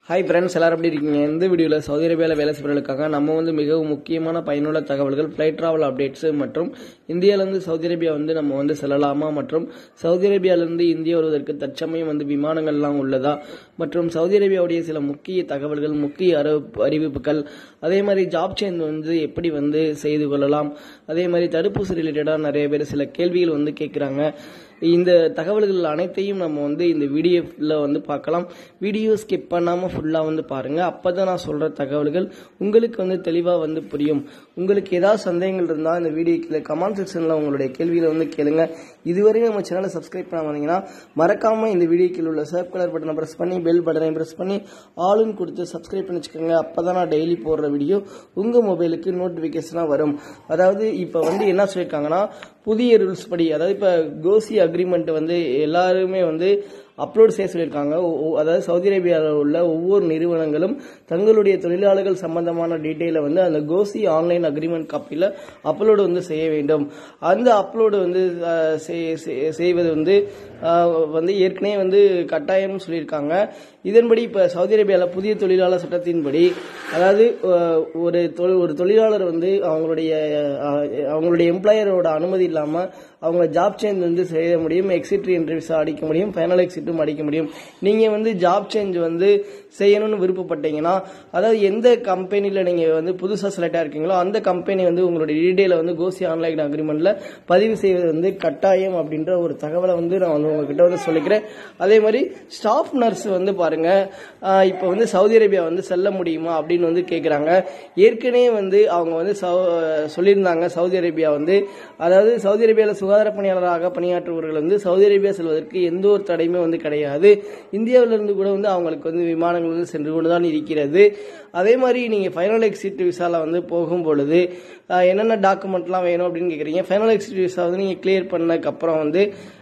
hi friends எல்லாரும் எப்படி இருக்கீங்க இந்த வீடியோவில் சவுதி அரேபியாவில் வேலை செய்வர்களுக்காக நம்ம வந்து மிகவும் முக்கியமான பயனுள்ள தகவல்கள் ஃப்ளைட் ட்ராவல் அப்டேட்ஸ் மற்றும் இந்தியாவிலேருந்து சவுதி அரேபியா வந்து நம்ம வந்து செல்லலாமா மற்றும் சவுதி அரேபியாவிலேருந்து இந்தியா வருவதற்கு தற்சமயம் வந்து விமானங்கள்லாம் உள்ளதா மற்றும் சவுதி அரேபியாவுடைய சில முக்கிய தகவல்கள் முக்கிய அறிவிப்பு அறிவிப்புகள் அதே மாதிரி ஜாப் சேஞ்ச் வந்து எப்படி வந்து செய்து கொள்ளலாம் அதே மாதிரி தடுப்பூசி ரிலேட்டடாக நிறைய பேர் சில கேள்விகள் வந்து கேட்குறாங்க இந்த தகவல்கள் அனைத்தையும் நம்ம வந்து இந்த வீடியோவில் வந்து பார்க்கலாம் வீடியோ ஸ்கிப் பண்ணாமல் ஃபுல்லாக வந்து பாருங்கள் அப்போ தான் நான் சொல்கிற தகவல்கள் உங்களுக்கு வந்து தெளிவாக வந்து புரியும் உங்களுக்கு ஏதாவது சந்தேகங்கள் இருந்தால் இந்த வீடியோ கீழே கமெண்ட் செக்ஷனில் உங்களுடைய கேள்விகளை வந்து கேளுங்க இதுவரை நம்ம சேனலை சப்ஸ்கிரைப் பண்ண வந்தீங்கன்னா மறக்காமல் இந்த வீடியோ கீழே உள்ள சப் கலர் பட்டனை ப்ரெஸ் பண்ணி பெல் பட்டனை ப்ரெஸ் பண்ணி ஆளுன்னு கொடுத்து சப்ஸ்கிரைப் பண்ணி வச்சுக்கோங்க அப்போ தான் நான் டெய்லி போடுற வீடியோ உங்கள் மொபைலுக்கு நோட்டிஃபிகேஷனாக வரும் அதாவது இப்போ வந்து என்ன சொல்லியிருக்காங்கன்னா புதிய ரூல்ஸ் படி அதாவது இப்போ கோசி அக்ரிமெண்ட் வந்து எல்லாருமே வந்து அப்லோட் செய்ய சொல்லியிருக்காங்க ஒ- ஒ- அதாவது சவுதி அரேபியாவில் உள்ள ஒவ்வொரு நிறுவனங்களும் தங்களுடைய தொழிலாளர்கள் சம்பந்தமான டீட்டெயிலை வந்து அந்த கோசி ஆன்லைன் அக்ரிமெண்ட் காப்பியில் அப்லோடு வந்து செய்ய வேண்டும் அந்த அப்லோடு வந்து அஹ், செய்- செய்- செய்வது வந்து அஹ், வந்து ஏற்கனவே வந்து கட்டாயம்னு சொல்லியிருக்காங்க இதன்படி இப்போ சவுதி அரேபியாவில் புதிய தொழிலாளர் சட்டத்தின்படி அதாவது அஹ், ஒரு தொழில் ஒரு தொழிலாளர் வந்து அவங்களுடைய அஹ், அவங்களுடைய எம்ப்ளாயரோட அனுமதி இல்லாமல் அவங்க ஜாப் சேஞ்ச் வந்து செய்ய முடியும் எக்ஸிட் இன்டர்வியூஸ் அடிக்க முடியும் ஃபைனல் எக்ஸிட்டும் அடிக்க முடியும் நீங்கள் வந்து ஜாப் சேஞ்ச் வந்து செய்யணும்னு விருப்பப்பட்டீங்கன்னா அதாவது எந்த கம்பெனியில் நீங்கள் வந்து புதுசாக செலக்ட் ஆயிருக்கீங்களோ அந்த கம்பெனி வந்து உங்களுடைய டீட்டெயிலை வந்து கோசி ஆன்லைன் அக்ரிமெண்ட்டில் பதிவு செய்வது வந்து கட்டாயம் அப்படின்ற ஒரு தகவலை வந்து நான் வந்து உங்ககிட்ட வந்து சொல்லிக்கிறேன் அதே மாதிரி ஸ்டாஃப் நர்ஸ் வந்து பாருங்க ஆஹ் இப்போ வந்து சவுதி அரேபியா வந்து செல்ல முடியுமா அப்படின்னு வந்து கேட்குறாங்க ஏற்கனவே வந்து அவங்க வந்து சவு- சொல்லியிருந்தாங்க சவுதி அரேபியா வந்து அதாவது சவுதி அரேபியாவில் சுகாதார பணியாளராக பணியாற்றுபவர்கள் வந்து சவுதி அரேபியா செல்வதற்கு எந்த ஒரு தடையுமே வந்து கிடையாது இந்தியாவிலிருந்து கூட வந்து அவங்களுக்கு வந்து விமானங்கள் வந்து சென்று கொண்டு தான் இருக்கிறது அதே மாதிரி நீங்கள் ஃபைனல் எக்ஸிட் விசாவில் வந்து போகும் பொழுது ஆஹ், என்னென்ன டாக்குமெண்ட்லாம் வேணும் அப்படின்னு கேட்குறீங்க ஃபைனல் எக்ஸிட் விசா வந்து நீங்கள் கிளியர் பண்ணதுக்கப்புறம் வந்து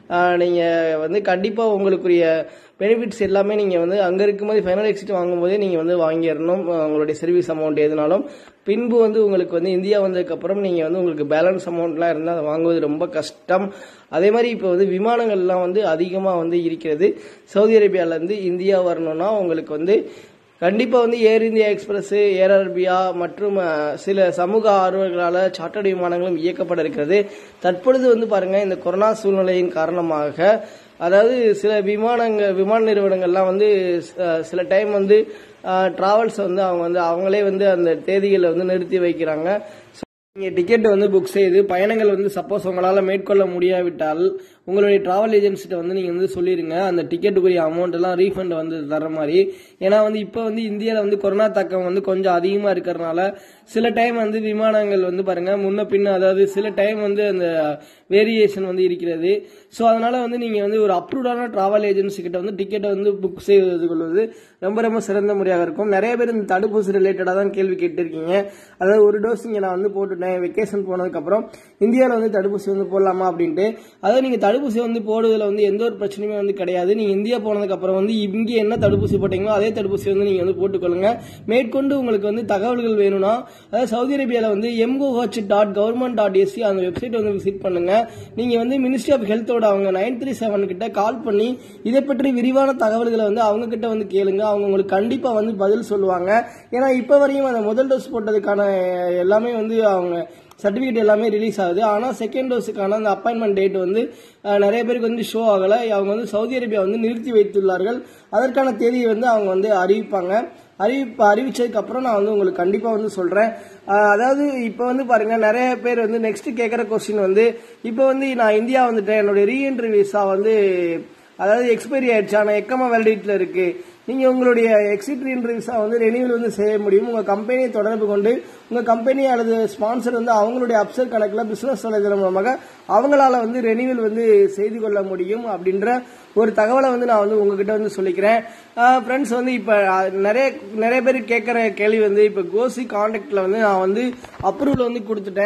நீங்கள் வந்து கண்டிப்பாக உங்களுக்குரிய பெனிஃபிட்ஸ் எல்லாமே நீங்கள் வந்து அங்கே இருக்கும்போது ஃபைனல் எக்ஸிட் வாங்கும்போதே நீங்கள் வந்து வாங்கிடணும் அஹ், உங்களுடைய சர்வீஸ் அமௌண்ட் எதுனாலும் பின்பு வந்து உங்களுக்கு வந்து இந்தியா வந்ததுக்கப்புறம் நீங்கள் வந்து உங்களுக்கு பேலன்ஸ் அமௌண்ட்லாம் இருந்தால் அதை வாங்குவது ரொம்ப கஷ்டம் அதே மாதிரி இப்போ வந்து விமானங்கள்லாம் வந்து அதிகமாக வந்து இருக்கிறது சவுதி அரேபியாவிலேருந்து இந்தியா வரணும்னா உங்களுக்கு வந்து கண்டிப்பாக வந்து Air India Express Air Arabia மற்றும் அஹ், சில சமூக ஆர்வலர்களால் சார்ட்டர்டு விமானங்களும் இயக்கப்பட இருக்கிறது தற்பொழுது வந்து பாருங்க இந்த கொரோனா சூழ்நிலையின் காரணமாக அதாவது சில விமானங்கள் விமான நிறுவனங்கள்லாம் வந்து அஹ், சில டைம் வந்து டிராவல்ஸ் வந்து அவங்க வந்து அவங்களே வந்து அந்த தேதிகளை வந்து நிறுத்தி வைக்கிறாங்க நீங்கள் டிக்கெட் வந்து புக் செய்து பயணங்கள் வந்து சப்போஸ் உங்களால் மேற்கொள்ள முடியாவிட்டால் உங்களுடைய டிராவல் ஏஜென்சிட்ட வந்து நீங்கள் வந்து சொல்லிடுங்க அந்த டிக்கெட்டுக்குரிய அமௌண்ட் எல்லாம் ரீஃபண்ட் வந்து தர மாதிரி ஏன்னா வந்து இப்போ வந்து இந்தியாவில் வந்து கொரோனா தாக்கம் வந்து கொஞ்சம் அதிகமாக இருக்கிறனால சில டைம் வந்து விமானங்கள் வந்து பாருங்க முன்ன பின்ன அதாவது சில டைம் வந்து அந்த வேரியேஷன் வந்து இருக்கிறது ஸோ அதனால வந்து நீங்கள் வந்து ஒரு அப்ரூவ்டான டிராவல் ஏஜென்சி கிட்ட வந்து டிக்கெட்டை வந்து புக் செய்வது கொள்வது ரொம்ப ரொம்ப சிறந்த முறையாக இருக்கும் நிறைய பேர் இந்த தடுப்பூசி ரிலேட்டடாக தான் கேள்வி கேட்டிருக்கீங்க அதாவது ஒரு டோஸ் இங்கே நான் வந்து போட்டுட்டேன் வெக்கேஷன் போனதுக்கப்புறம் இந்தியாவில் வந்து தடுப்பூசி வந்து போடலாமா அப்படின்ட்டு அதாவது நீங்கள் தடுப்பூசி வந்து போடுவதில் வந்து எந்த ஒரு பிரச்சனையுமே வந்து கிடையாது நீங்கள் இந்தியா போனதுக்கப்புறம் வந்து இங்கே என்ன தடுப்பூசி போட்டீங்களோ அதே தடுப்பூசி வந்து நீங்கள் வந்து போட்டுக்கொள்ளுங்க மேற்கொண்டு உங்களுக்கு வந்து தகவல்கள் வேணும்னா அதாவது சவுதி அரேபியாவில் வந்து எம்கோஹெச் டாட் கவர்மெண்ட் டாட் எஸ்சி அந்த வெப்சைட் வந்து விசிட் பண்ணுங்க நீங்கள் வந்து மினிஸ்ட்ரி ஆஃப் ஹெல்த்தோட அவங்க நைன் த்ரீ செவன் கிட்ட கால் பண்ணி இதை பற்றி விரிவான தகவல்களை வந்து அவங்க கிட்ட வந்து கேளுங்க அவங்க உங்களுக்கு கண்டிப்பாக வந்து பதில் சொல்லுவாங்க ஏன்னா இப்போ வரையும் அந்த முதல் டோஸ் போட்டதுக்கான எல்லாமே வந்து அவங்க சர்டிஃபிகேட் எல்லாமே ரிலீஸ் ஆகுது ஆனால் செகண்ட் டோஸுக்கான அந்த அப்பாயின்மெண்ட் டேட் வந்து அஹ், நிறைய பேருக்கு வந்து ஷோ ஆகலை அவங்க வந்து சவுதி அரேபியா வந்து நிறுத்தி வைத்துள்ளார்கள் அதற்கான தேதியை வந்து அவங்க வந்து அறிவிப்பாங்க அறிவிப்பு அறிவிச்சதுக்கு அப்புறம் நான் வந்து உங்களுக்கு கண்டிப்பாக வந்து சொல்கிறேன் அதாவது இப்போ வந்து பாருங்க நிறைய பேர் வந்து நெக்ஸ்ட் கேட்குற கொஸ்டின் வந்து இப்போ வந்து நான் இந்தியா வந்துட்டேன் என்னுடைய ரீஎன்ட்ரி விசா வந்து அதாவது எக்ஸ்பைரி ஆயிடுச்சு ஆனால் எக்கமா வேலிடிட்டியில் இருக்கு நீங்கள் உங்களுடைய எக்ஸிட் விசா வந்து ரெனியூவல் வந்து செய்ய முடியும் உங்கள் கம்பெனியை தொடர்பு கொண்டு உங்கள் கம்பெனி அல்லது ஸ்பான்சர் வந்து அவங்களுடைய அப்சர் கணக்கில் பிஸ்னஸ் வலைதளம் மூலமாக அவங்களால வந்து ரெனியூவல் வந்து செய்து கொள்ள முடியும் அப்படின்ற ஒரு தகவலை வந்து நான் வந்து உங்ககிட்ட வந்து சொல்லிக்கிறேன் ஃப்ரெண்ட்ஸ் வந்து இப்போ நிறைய நிறைய பேர் கேட்குற கேள்வி வந்து இப்போ கோசி காண்டாக்டில் வந்து நான் வந்து அப்ரூவல் வந்து கொடுத்துட்டேன்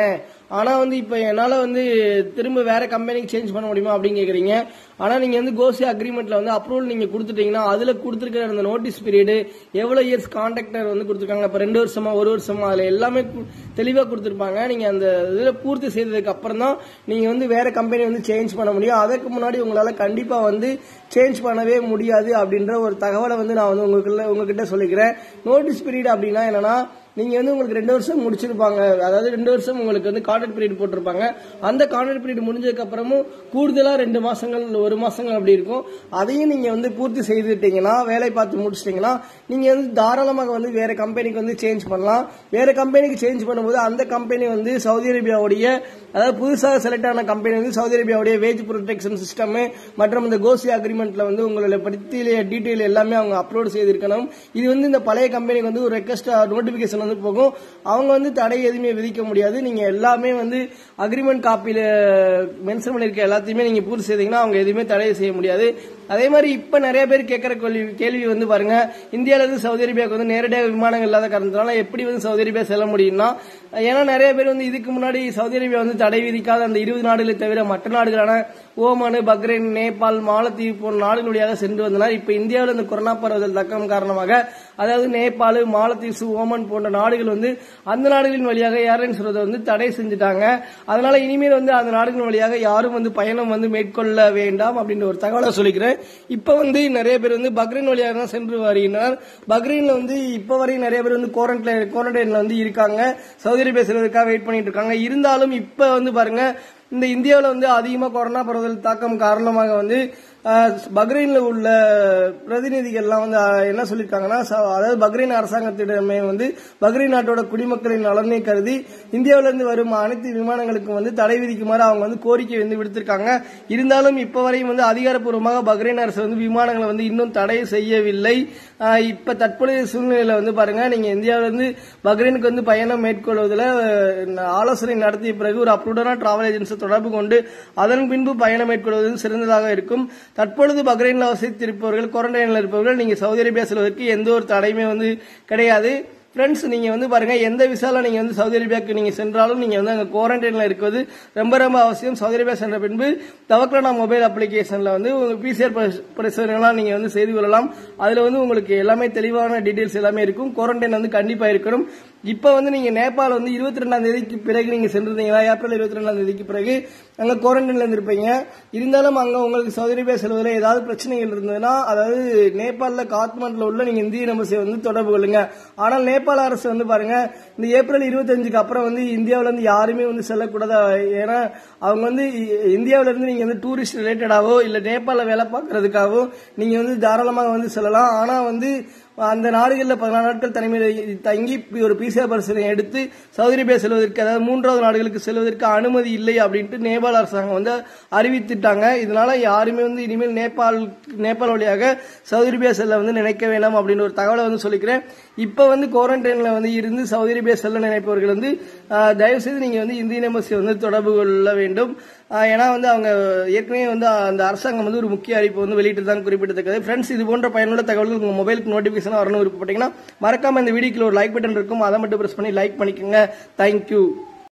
ஆனா வந்து இப்போ என்னால வந்து திரும்ப வேற கம்பெனிக்கு சேஞ்ச் பண்ண முடியுமா அப்படின்னு கேக்குறீங்க ஆனா நீங்க வந்து கோசி அக்ரிமெண்ட்ல வந்து அப்ரூவல் நீங்க கொடுத்துட்டீங்கன்னா அதுல கொடுத்துருக்கிற அந்த நோட்டீஸ் பீரியடு எவ்வளவு இயர்ஸ் கான்ட்ராக்டர் வந்து கொடுத்துருக்காங்க இப்ப ரெண்டு வருஷமா ஒரு வருஷமா அதுல எல்லாமே கு- தெளிவா கொடுத்துருப்பாங்க நீங்க அந்த இதுல பூர்த்தி செய்ததுக்கு அப்புறம் தான் நீங்க வந்து வேற கம்பெனி வந்து சேஞ்ச் பண்ண முடியும் அதற்கு முன்னாடி உங்களால கண்டிப்பா வந்து சேஞ்ச் பண்ணவே முடியாது அப்படின்ற ஒரு தகவலை வந்து நான் வந்து உங்களுக்குள்ள உங்ககிட்ட சொல்லிக்கிறேன் நோட்டீஸ் பீரியட் அப்படின்னா என்னன்னா நீங்க வந்து உங்களுக்கு ரெண்டு வருஷம் முடிச்சிருப்பாங்க அதாவது ரெண்டு வருஷம் உங்களுக்கு வந்து கான்ட்ராக்ட் பீரியட் போட்டிருப்பாங்க அந்த கான்ட்ராக்ட் பீரியட் முடிஞ்சதுக்கு அப்புறமும் கூடுதலா ரெண்டு மாசங்கள் இல்ல ஒரு மாசங்கள் அப்படி இருக்கும் அதையும் நீங்க வந்து பூர்த்தி செய்துட்டீங்கன்னா வேலை பார்த்து முடிச்சிட்டீங்கன்னா நீங்க வந்து தாராளமாக வந்து வேற கம்பெனிக்கு வந்து சேஞ்ச் பண்ணலாம் வேற கம்பெனிக்கு சேஞ்ச் பண்ணும்போது அந்த கம்பெனி வந்து சவுதி அரேபியாவுடைய அதாவது புதுசாக செலக்ட் ஆன கம்பெனி வந்து சவுதி அரேபியாவுடைய வேஜ் ப்ரொடெக்ஷன் சிஸ்டம் மற்றும் இந்த கோசி அக்ரிமெண்ட்ல வந்து உங்களுடைய பற்றிய டீட்டெயில் எல்லாமே அவங்க அப்லோட் செய்திருக்கணும் இது வந்து இந்த பழைய கம்பெனிக்கு வந்து ஒரு ரெக்வஸ்ட் நோட்டிபிகேஷன் வந்து போகும் அவங்க வந்து தடை எதுவுமே விதிக்க முடியாது நீங்க எல்லாமே வந்து அக்ரிமெண்ட் காப்பியில மென்ஷன் பண்ணிருக்க எல்லாத்தையுமே நீங்க பூர்த்தி செய்தீங்கன்னா அவங்க எதுவுமே தடை செய்ய முடியாது அதே மாதிரி இப்ப நிறைய பேர் கேட்கிற கேள்வி கேள்வி வந்து பாருங்க இந்தியால இருந்து சவுதி அரேபியாவுக்கு வந்து நேரடியாக விமானங்கள் இல்லாத காரணத்தினால எப்படி வந்து சவுதி அரேபியா செல்ல முடியும்னா ஏன்னா நிறைய பேர் வந்து இதுக்கு முன்னாடி சவுதி அரேபியா வந்து தடை விதிக்காத அந்த இருபது நாடுகளை தவிர மற்ற நாடுகளான ஓமானு பக்ரைன் நேபாள் மாலத்தீவு போன்ற நாடுகள் வழியாக சென்று வந்தனர் இப்ப இந்தியாவில் இந்த கொரோனா பரவுதல் தக்கம் காரணமாக அதாவது நேபாள் மாலத்தீவ்ஸ் ஓமன் போன்ற நாடுகள் வந்து அந்த நாடுகளின் வழியாக ஏர்லைன்ஸ் வருவதை வந்து தடை செஞ்சுட்டாங்க அதனால இனிமேல் வந்து அந்த நாடுகளின் வழியாக யாரும் வந்து பயணம் வந்து மேற்கொள்ள வேண்டாம் அப்படின்ற ஒரு தகவலை சொல்லிக்கிறேன் இப்ப வந்து நிறைய பேர் வந்து பக்ரைன் வழியாக தான் சென்று வருகின்றனர் பக்ரைன்ல வந்து இப்ப வரை நிறைய பேர் வந்து குவாரண்டைன் குவாரண்டைன்ல வந்து இருக்காங்க சவுதி அரேபியா செல்வதற்காக வெயிட் பண்ணிட்டு இருக்காங்க இருந்தாலும் இப்ப வந்து பாருங்க இந்த இந்தியாவில் வந்து அதிகமாக கொரோனா பரவல் தாக்கம் காரணமாக வந்து அஹ், பக்ரைன்ல உள்ள பிரதிநிதிகள்லாம் வந்து அஹ், என்ன சொல்லியிருக்காங்கன்னா ச- அதாவது பக்ரைன் அரசாங்கத்திடமே வந்து பக்ரைன் நாட்டோட குடிமக்களின் நலனை கருதி இந்தியாவிலிருந்து வரும் அனைத்து விமானங்களுக்கும் வந்து தடை விதிக்குமாறு அவங்க வந்து கோரிக்கை வந்து விடுத்திருக்காங்க இருந்தாலும் இப்ப வரையும் வந்து அதிகாரப்பூர்வமாக பக்ரைன் அரசு வந்து விமானங்களை வந்து இன்னும் தடை செய்யவில்லை அஹ், இப்ப தற்போதைய சூழ்நிலையில வந்து பாருங்க நீங்க இந்தியாவிலிருந்து பக்ரைனுக்கு வந்து பயணம் மேற்கொள்வதில் அஹ், ஆலோசனை நடத்திய பிறகு ஒரு அப்ரூவ்டான டிராவல் ஏஜென்சி தொடர்பு கொண்டு அதன் பின்பு பயணம் மேற்கொள்வது சிறந்ததாக இருக்கும் தற்பொழுது பக்ரைன்ல வசித்திருப்பவர்கள் குவாரண்டைன்ல இருப்பவர்கள் நீங்க சவுதி அரேபியா செல்வதற்கு எந்த ஒரு தடையுமே வந்து கிடையாது ஃப்ரெண்ட்ஸ் நீங்க வந்து பாருங்க எந்த விசால நீங்க வந்து சவுதி அரேபியாவுக்கு நீங்க சென்றாலும் நீங்க வந்து அங்க குவாரண்டைன்ல இருக்கிறது ரொம்ப ரொம்ப அவசியம் சவுதி அரேபியா சென்ற பின்பு தவக்கலனா மொபைல் அப்ளிகேஷன்ல வந்து பிசிஆர் பரிசோதனைலாம் நீங்க வந்து செய்து கொள்ளலாம் அதுல வந்து உங்களுக்கு எல்லாமே தெளிவான டீடைல்ஸ் எல்லாமே இருக்கும் குவாரண்டைன் வந்து கண்டிப்பா இருக்கணும் இப்ப வந்து நீங்க நேபாள் வந்து இருபத்தி ரெண்டாம் தேதிக்கு பிறகு நீங்க சென்றிருந்தீங்களா ஏப்ரல் இருபத்தி ரெண்டாம் தேதிக்கு பிறகு அங்க குவாரண்டைன்ல இருந்திருப்பீங்க இருந்தாலும் அங்க உங்களுக்கு சவுதி அரேபியா செல்வதில் ஏதாவது பிரச்சனைகள் இருந்ததுன்னா அதாவது நேபாளில் காத்மாண்டில் உள்ள நீங்க இந்திய எம்பசியை வந்து தொடர்பு கொள்ளுங்க ஆனால் நேபாள அரசு வந்து பாருங்க இந்த ஏப்ரல் இருபத்தஞ்சுக்கு அப்புறம் வந்து இந்தியாவுல இருந்து யாருமே வந்து செல்லக்கூடாது ஏன்னா அவங்க வந்து இ- இந்தியாவுல இருந்து நீங்க வந்து டூரிஸ்ட் ரிலேட்டடாவோ இல்ல நேபாள வேலை பார்க்கறதுக்காகவோ நீங்க வந்து தாராளமாக வந்து செல்லலாம் ஆனா வந்து அந்த நாடுகளில் பதினாலு நாட்கள் தனிமையில் தங்கி இப்படி ஒரு பிசிஆர் பரிசோதனை எடுத்து சவுதி அரேபியா செல்வதற்கு அதாவது மூன்றாவது நாடுகளுக்கு செல்வதற்கு அனுமதி இல்லை அப்படின்ட்டு நேபாள் அரசாங்கம் வந்து அறிவித்துட்டாங்க இதனால யாருமே வந்து இனிமேல் நேபாள் நேபாள் வழியாக சவுதி அரேபியா செல்ல வந்து நினைக்க வேண்டாம் அப்படின்னு ஒரு தகவலை வந்து சொல்லிக்கிறேன் இப்ப வந்து குவாரண்டைன்ல வந்து இருந்து சவுதி அரேபியா செல்ல நினைப்பவர்கள் வந்து ஆஹ், தயவு செய்து நீங்க வந்து இந்தியன் எம்பசி வந்து தொடர்பு கொள்ள வேண்டும் ஆஹ், ஏன்னா வந்து அவங்க ஏற்கனவே வந்து அந்த அரசாங்கம் வந்து ஒரு முக்கிய அறிவிப்பு வந்து வெளியிட்டு தான் குறிப்பிடத்தக்கது ஃப்ரெண்ட்ஸ் இது போன்ற பயனுள்ள தகவல்கள் உங்க மொபைலுக்கு நோட்டிபிகேஷன் வரணும் விருப்பப்பட்டீங்கன்னா மறக்காம இந்த வீடியோக்கு ஒரு லைக் பட்டன் இருக்கும் அதை மட்டும் பிரஸ் பண்ணி லைக் பண்ணிக்கோங்க தேங்க்யூ